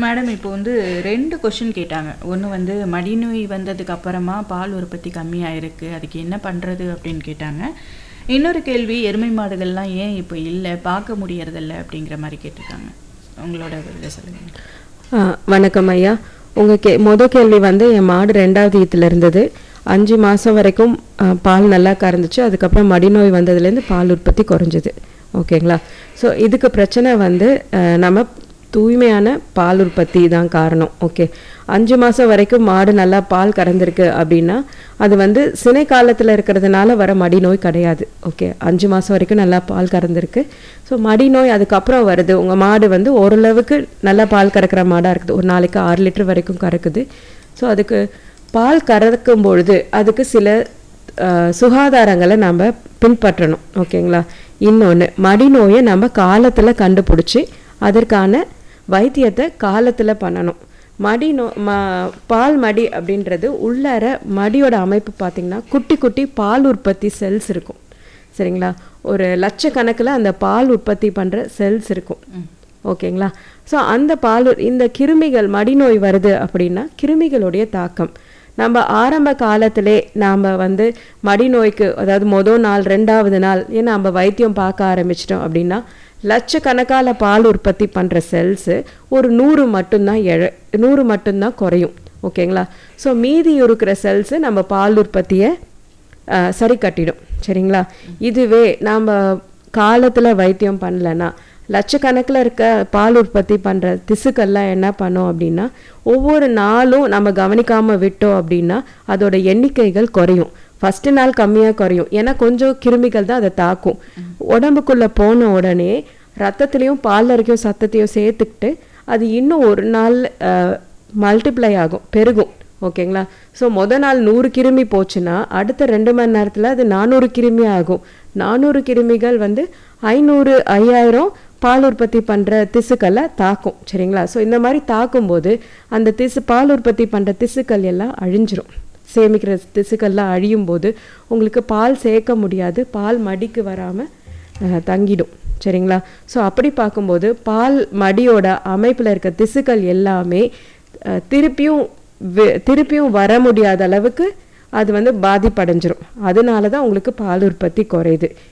madam இப்போ வந்து ரெண்டு கொஷின் கேட்டாங்க ஒன்று வந்து மடிநோய் வந்ததுக்கு அப்புறமா பால் உற்பத்தி கம்மியாயிருக்கு அதுக்கு என்ன பண்ணுறது அப்படின்னு கேட்டாங்க இன்னொரு கேள்வி எருமை மாடுகள்லாம் ஏன் இப்போ இல்லை பார்க்க முடியறதில்ல அப்படிங்கிற மாதிரி கேட்டிருக்காங்க உங்களோட இதை சொல்லுங்க ஆ, வணக்கம் ஐயா உங்கள் கே மொதல் கேள்வி வந்து என் மாடு ரெண்டாவது ஈத்துல இருந்தது அஞ்சு மாதம் வரைக்கும் ஆ, பால் நல்லா கறந்துச்சு அதுக்கப்புறம் மடிநோய் வந்ததுலேருந்து பால் உற்பத்தி குறைஞ்சிது ஓகேங்களா ஸோ இதுக்கு பிரச்சனை வந்து ஆ, நம்ம தூய்மையான பால் உற்பத்தி தான் காரணம் ஓகே அஞ்சு மாதம் வரைக்கும் மாடு நல்லா பால் கறந்துருக்கு அப்படின்னா அது வந்து சினை காலத்தில் இருக்கிறதுனால வர மடிநோய் கிடையாது ஓகே அஞ்சு மாதம் வரைக்கும் நல்லா பால் கறந்துருக்கு ஸோ மடிநோய் அதுக்கப்புறம் வருது உங்கள் மாடு வந்து ஓரளவுக்கு நல்லா பால் கறக்கிற மாடாக இருக்குது ஒரு நாளைக்கு ஆறு லிட்டர் வரைக்கும் கறக்குது ஸோ அதுக்கு பால் கறக்கும் பொழுது அதுக்கு சில அஹ், சுகாதாரங்களை நம்ம பின்பற்றணும் ஓகேங்களா இன்னொன்று மடிநோயை நம்ம காலத்தில் கண்டுபிடிச்சி அதற்கான வைத்தியத்தை காலத்தில் பண்ணணும் மடி நோ ம பால் மடி அப்படின்றது உள்ளார மடியோட அமைப்பு பார்த்திங்கன்னா குட்டி குட்டி பால் உற்பத்தி செல்ஸ் இருக்கும் சரிங்களா ஒரு லட்சக்கணக்கில் அந்த பால் உற்பத்தி பண்ணுற செல்ஸ் இருக்கும் ஓகேங்களா ஸோ அந்த பால் உ- இந்த கிருமிகள் மடிநோய் வருது அப்படின்னா கிருமிகளுடைய தாக்கம் நம்ம ஆரம்ப காலத்திலே நாம் வந்து மடிநோய்க்கு அதாவது மொதல் நாள் ரெண்டாவது நாள் ஏன் நம்ம வைத்தியம் பார்க்க ஆரம்பிச்சிட்டோம் அப்படின்னா லட்சக்கணக்கான பால் உற்பத்தி பண்ணுற செல்ஸு ஒரு நூறு மட்டும்தான் எழ நூறு மட்டும்தான் குறையும் ஓகேங்களா ஸோ மீதி இருக்கிற செல்ஸு நம்ம பால் உற்பத்தியை அஹ், சரி கட்டிடும் சரிங்களா இதுவே நாம் காலத்தில் வைத்தியம் பண்ணலன்னா லட்சக்கணக்கில் இருக்க பால் உற்பத்தி பண்ணுற திசுக்கள்லாம் என்ன பண்ணோம் அப்படின்னா ஒவ்வொரு நாளும் நம்ம கவனிக்காமல் விட்டோம் அப்படின்னா அதோட எண்ணிக்கைகள் குறையும் ஃபஸ்ட்டு நாள் கம்மியாக குறையும் ஏன்னா கொஞ்சம் கிருமிகள் தான் அதை தாக்கும் உடம்புக்குள்ளே போன உடனே ரத்தத்துலேயும் பால் வரைக்கும் சத்தத்தையும் சேர்த்துக்கிட்டு அது இன்னும் ஒரு நாள் மல்டிப்ளை ஆகும் பெருகும் ஓகேங்களா ஸோ முத நாள் நூறு கிருமி போச்சுன்னா அடுத்த ரெண்டு மணி நேரத்தில் அது நானூறு கிருமி ஆகும் நானூறு கிருமிகள் வந்து ஐநூறு ஐயாயிரம் பால் உற்பத்தி பண்ணுற திசுக்களை தாக்கும் சரிங்களா ஸோ இந்த மாதிரி தாக்கும்போது அந்த திசு பால் உற்பத்தி பண்ணுற திசுக்கள் எல்லாம் அழிஞ்சிரும் சேமிக்கிற திசுக்கள்லாம் அழியும் போது உங்களுக்கு பால் சேர்க்க முடியாது பால் மடிக்கு வராமல் தங்கிடும் சரிங்களா ஸோ அப்படி பார்க்கும்போது பால் மடியோட அமைப்பில் இருக்க திசுக்கள் எல்லாமே அஹ், திருப்பியும் வி- திருப்பியும் வர முடியாத அளவுக்கு அது வந்து பாதிப்படைஞ்சிரும் அதனால தான் உங்களுக்கு பால் உற்பத்தி குறையுது